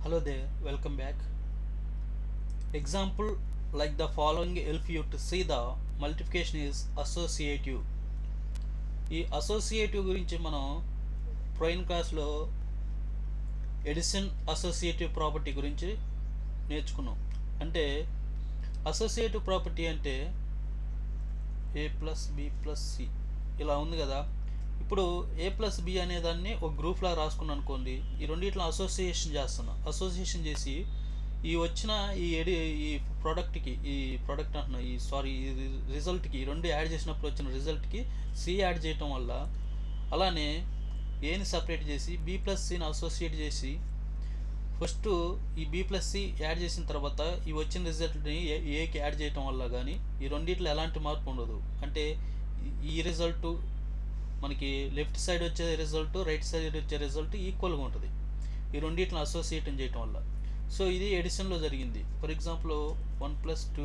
Hello there, welcome back. Example like the following help you to see the multiplication is associative. ఈ associative గురించి మనం ప్రైన్ క్లాస్లో edition associative property గురించి నేర్చుకున్నాం అంటే అసోసియేటివ్ ప్రాపర్టీ అంటే A plus B plus C ఇలా ఉంది కదా ఇప్పుడు ఏ ప్లస్ బి అనే దాన్ని ఒక గ్రూప్లా రాసుకున్నాను అనుకోండి ఈ రెండిట్లో అసోసియేషన్ చేస్తున్నా అసోసియేషన్ చేసి ఈ వచ్చిన ఈ ఎడి ఈ ప్రోడక్ట్కి ఈ ప్రోడక్ట్ అంటున్నా ఈ సారీ ఈ రిజల్ట్కి ఈ రెండు యాడ్ చేసినప్పుడు వచ్చిన రిజల్ట్కి సి యాడ్ చేయటం వల్ల అలానే ఏని సపరేట్ చేసి బి ప్లస్ సిని అసోసియేట్ చేసి ఫస్ట్ ఈ బి ప్లస్ సి యాడ్ చేసిన తర్వాత ఈ వచ్చిన రిజల్ట్ని ఏ ఏకి యాడ్ చేయటం వల్ల కానీ ఈ రెండిట్లో ఎలాంటి మార్పు ఉండదు అంటే ఈ- ఈ రిజల్ట్ మనకి లెఫ్ట్ సైడ్ వచ్చే రిజల్ట్ రైట్ సైడ్ వచ్చే రిజల్ట్ ఈక్వల్గా ఉంటుంది ఈ రెండిట్లను అసోసియేట్ చేయటం వల్ల సో ఇది ఎడిషన్లో జరిగింది for example one plus two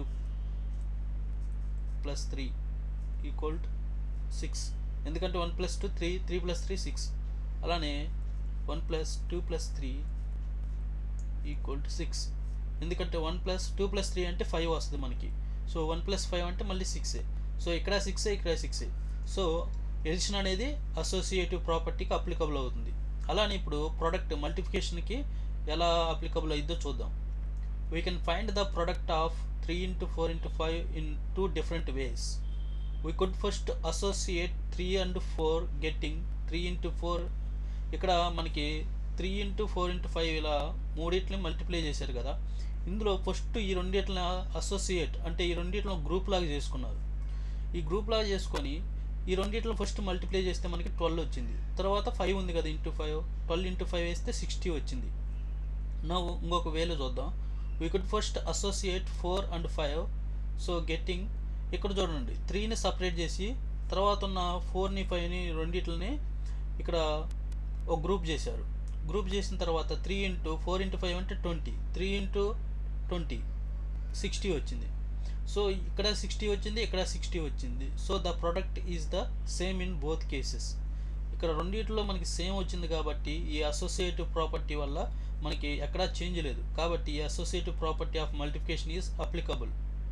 plus three equal six ఎందుకంటే one plus two three three plus three six అలానే one plus two plus three equal to six ఎందుకంటే one plus two plus three అంటే five వస్తుంది మనకి so one plus five అంటే మళ్ళీ సిక్సే so ఇక్కడ సిక్సే ఇక్కడ సిక్సే సో ఎడిషన్ అనేది అసోసియేటివ్ ప్రాపర్టీకి అప్లికబుల్ అవుతుంది అలానే ఇప్పుడు ప్రోడక్ట్ మల్టిఫికేషన్కి ఎలా అప్లికబుల్ అయ్యిద్దో చూద్దాం we can find the product of three into four into five in two different ways we could first associate three and four getting three into four ఇక్కడ మనకి three into four into five ఇలా మూడిట్లని multiply చేశారు కదా ఇందులో first ఈ రెండిట్లని associate అంటే ఈ రెండిట్లను గ్రూప్ లాగా చేసుకున్నారు ఈ గ్రూప్ లాగా చేసుకొని ఈ రెండిట్లో ఫస్ట్ మల్టిప్లై చేస్తే మనకి ట్వెల్వ్ వచ్చింది తర్వాత ఫైవ్ ఉంది కదా into five twelve into five వేస్తే సిక్స్టీ వచ్చింది నా ఇంకొక వేలో చూద్దాం we could first associate four and five so getting ఇక్కడ చూడండి త్రీని సపరేట్ చేసి తర్వాత ఉన్న ఫోర్ని ఫైవ్ని రెండిట్లని ఇక్కడ ఒక గ్రూప్ చేశారు గ్రూప్ చేసిన తర్వాత three into four into five అంటే twenty three into twenty sixty వచ్చింది సో ఇక్కడ సిక్స్టీ వచ్చింది ఇక్కడ సిక్స్టీ వచ్చింది so the product is the same in both cases ఇక్కడ రెండిట్లో మనకి సేమ్ వచ్చింది కాబట్టి ఈ అసోసియేటివ్ ప్రాపర్టీ వల్ల మనకి ఎక్కడా చేంజ్ లేదు కాబట్టి ఈ associative property of multiplication is applicable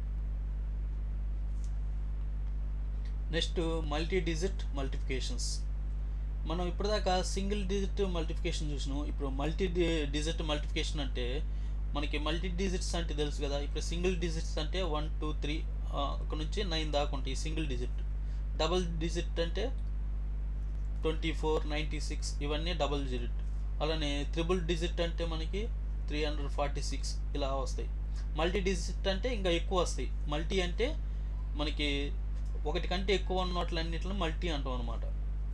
next multi digit multiplications మనం ఇప్పటిదాకా సింగిల్ డిజిట్ మల్టిప్లికేషన్ చూసినాం ఇప్పుడు మల్టీ డిజిట్ మల్టిప్లికేషన్ అంటే మనకి మల్టీ డిజిట్స్ అంటే తెలుసు కదా ఇప్పుడు సింగిల్ డిజిట్స్ అంటే వన్ టూ త్రీ అక్కడ నుంచి నైన్ దాకా ఉంటాయి సింగిల్ డిజిట్ డబుల్ డిజిట్ అంటే ట్వంటీ ఫోర్ నైంటీ సిక్స్ ఇవన్నీ డబుల్ డిజిట్ అలానే త్రిబుల్ డిజిట్ అంటే మనకి త్రీ హండ్రెడ్ ఫార్టీ సిక్స్ ఇలా వస్తాయి మల్టీ డిజిట్ అంటే ఇంకా ఎక్కువ వస్తాయి మల్టీ అంటే మనకి ఒకటి కంటే ఎక్కువ ఉన్న వాటిలన్నిటిని మల్టీ అంటాం అనమాట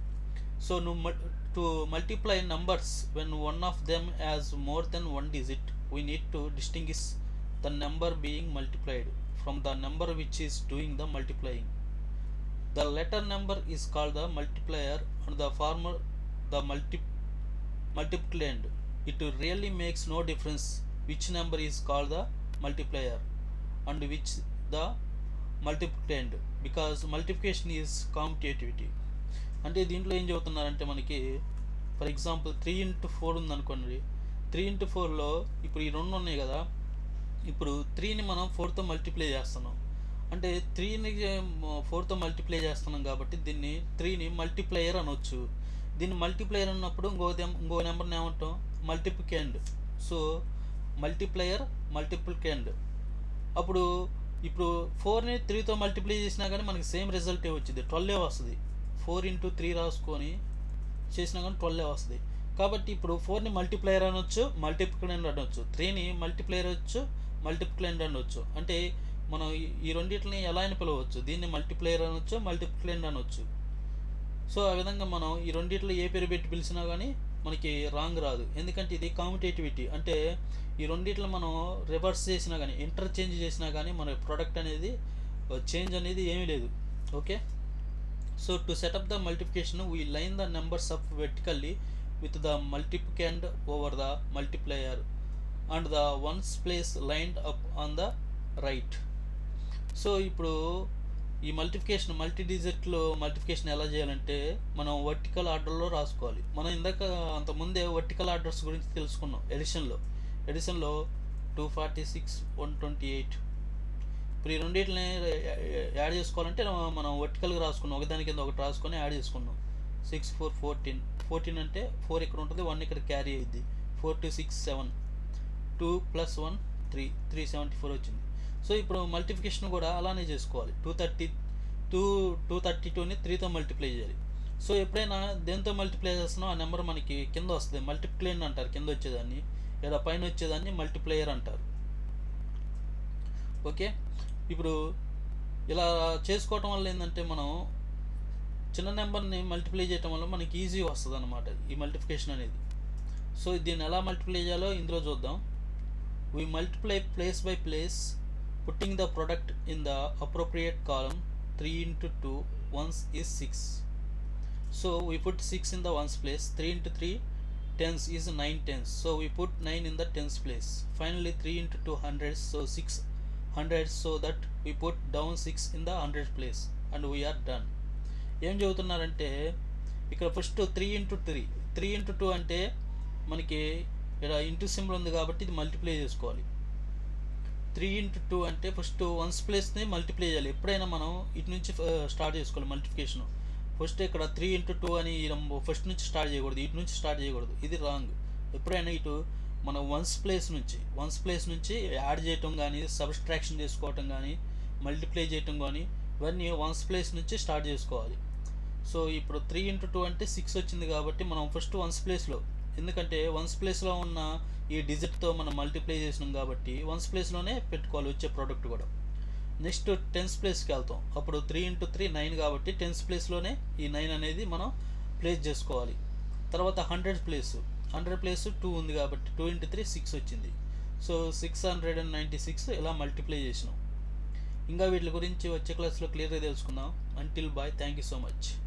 సో నువ్వు to multiply numbers when one of them has more than one digit we need to distinguish the number being multiplied from the number which is doing the multiplying the letter number is called the multiplier and the former the multi multiplicand it really makes no difference which number is called the multiplier and which the multiplicand because multiplication is commutativity అంటే దీంట్లో ఏం చెబుతున్నారంటే మనకి for example three into four ఉందనుకోండి three into ఫోర్లో ఇప్పుడు ఈ రెండు ఉన్నాయి కదా ఇప్పుడు త్రీని మనం ఫోర్తో మల్టిప్లై చేస్తున్నాం అంటే త్రీని ఫోర్తో మల్టిప్లై చేస్తున్నాం కాబట్టి దీన్ని త్రీని మల్టిప్లయర్ అనొచ్చు దీన్ని మల్టిప్లయర్ అన్నప్పుడు ఇంకో దెం- ఇంకో నెంబర్ని ఏమంటాం మల్టిప్లికెండ్ సో మల్టిప్లయర్ మల్టిప్లికెండ్ అప్పుడు ఇప్పుడు ఫోర్ని త్రీతో మల్టిప్లై చేసినా కానీ మనకి సేమ్ రిజల్టే వచ్చింది ట్వెల్వే వస్తుంది ఫోర్ ఇంటూ త్రీ రాసుకొని చేసినా కానీ ట్వెల్వే వస్తుంది కాబట్టి ఇప్పుడు ఫోర్ని మల్టిప్లయర్ అనొచ్చు మల్టిప్లికెండ్ అనొచ్చు త్రీని మల్టిప్లయర్ అనొచ్చు మల్టిప్లికెండ్ అనొచ్చు అంటే మనం ఈ- ఈ రెండింటిని ఎలా అయినా పిలవచ్చు దీన్ని మల్టిప్లయర్ అనొచ్చు మల్టిప్లికెండ్ అనొచ్చు సో ఆ విధంగా మనం ఈ రెండిట్లో ఏ పేరు పెట్టి పిలిచినా కానీ మనకి రాంగ్ రాదు ఎందుకంటే ఇది కాంపిటేటివిటీ అంటే ఈ రెండిట్లో మనం రివర్స్ చేసినా కానీ ఇంటర్చేంజ్ చేసినా కానీ మన ప్రోడక్ట్ అనేది చేంజ్ అనేది ఏమీ లేదు okay so to set up the multiplication we line the numbers up vertically with the multiplicand over the multiplier and the ones place lined up on the right so ఇప్పుడు ఈ multiplication multi డిజిట్లో multiplication ఎలా చేయాలంటే మనం vertical ఆర్డర్లో రాసుకోవాలి మనం ఇందాక అంతకుముందే వర్టికల్ ఆర్డర్స్ గురించి తెలుసుకున్నాం ఎడిషన్లో ఎడిషన్లో two forty six one twenty eight ఇప్పుడు ఈ రెండింటిని యాడ్ చేసుకోవాలంటే మనం వర్టికల్గా రాసుకున్నాం ఒకదాని కింద ఒకటి రాసుకొని యాడ్ చేసుకున్నాం సిక్స్ ఫోర్ ఫోర్టీన్ ఫోర్టీన్ అంటే ఫోర్ ఇక్కడ ఉంటుంది వన్ ఇక్కడ క్యారీ అయ్యింది four two six seven two plus one three three seventy four వచ్చింది సో ఇప్పుడు మల్టిఫికేషన్ కూడా అలానే చేసుకోవాలి two thirty two two thirty టూని త్రీతో మల్టిప్లై చేయాలి సో ఎప్పుడైనా దేంతో మల్టిప్లై చేస్తున్నాం ఆ నెంబర్ మనకి కింద వస్తుంది మల్టిప్లైన్ అంటారు కింద వచ్చేదాన్ని లేదా పైన వచ్చేదాన్ని మల్టిప్లేయర్ అంటారు ఓకే ఇప్పుడు ఇలా చేసుకోవటం వల్ల ఏంటంటే మనం చిన్న నెంబర్ని మల్టిప్లై చేయటం వల్ల మనకి ఈజీ వస్తుంది అనమాట ఈ మల్టిప్లికేషన్ అనేది సో దీన్ని ఎలా మల్టిప్లై చేయాలో ఇందులో చూద్దాం we multiply place by place putting the product in the appropriate column 3 into 2 once is 6 so we put 6 in the ones place 3 into 3 tens is 9 tens so we put 9 in the tens place finally 3 into 2 hundreds so 6 hundreds so that we put down 6 in the hundred place and we are done ఏం చెబుతున్నారంటే ఇక్కడ first three into three three into two అంటే మనకి ఇక్కడ into symbol ఉంది కాబట్టి ఇది multiply చేసుకోవాలి త్రీ ఇంటూ టూ అంటే ఫస్ట్ వన్స్ ప్లేస్ని మల్టిప్లై చేయాలి ఎప్పుడైనా మనం ఇటు నుంచి స్టార్ట్ చేసుకోవాలి మల్టిప్లికేషన్ ఫస్ట్ ఇక్కడ త్రీ ఇంటూ టూ అని ఫస్ట్ నుంచి స్టార్ట్ చేయకూడదు ఇటు నుంచి స్టార్ట్ చేయకూడదు ఇది రాంగ్ ఎప్పుడైనా ఇటు మనం వన్స్ ప్లేస్ నుంచి వన్స్ ప్లేస్ నుంచి యాడ్ చేయటం కానీ సబ్స్ట్రాక్షన్ చేసుకోవటం కానీ మల్టిప్లై చేయటం కానీ ఇవన్నీ వన్స్ ప్లేస్ నుంచి స్టార్ట్ చేసుకోవాలి సో ఇప్పుడు త్రీ ఇంటూ టూ అంటే సిక్స్ వచ్చింది కాబట్టి మనం ఫస్ట్ వన్స్ ప్లేస్లో ఎందుకంటే వన్స్ ప్లేస్లో ఉన్న ఈ డిజిట్తో మనం మల్టిప్లై చేసినాం కాబట్టి వన్స్ ప్లేస్లోనే పెట్టుకోవాలి వచ్చే ప్రోడక్ట్ కూడా నెక్స్ట్ టెన్స్ ప్లేస్కి వెళ్తాం అప్పుడు త్రీ ఇంటూ త్రీ నైన్ కాబట్టి టెన్స్ ప్లేస్లోనే ఈ నైన్ అనేది మనం ప్లేస్ చేసుకోవాలి తర్వాత hundred place hundred place two ఉంది కాబట్టి టూ ఇంటూ త్రీ సిక్స్ వచ్చింది so six hundred and ninety six ఇలా మల్టిప్లై చేసినాం ఇంకా వీటి గురించి వచ్చే క్లాస్లో క్లియర్గా తెలుసుకుందాం until bye thank you so much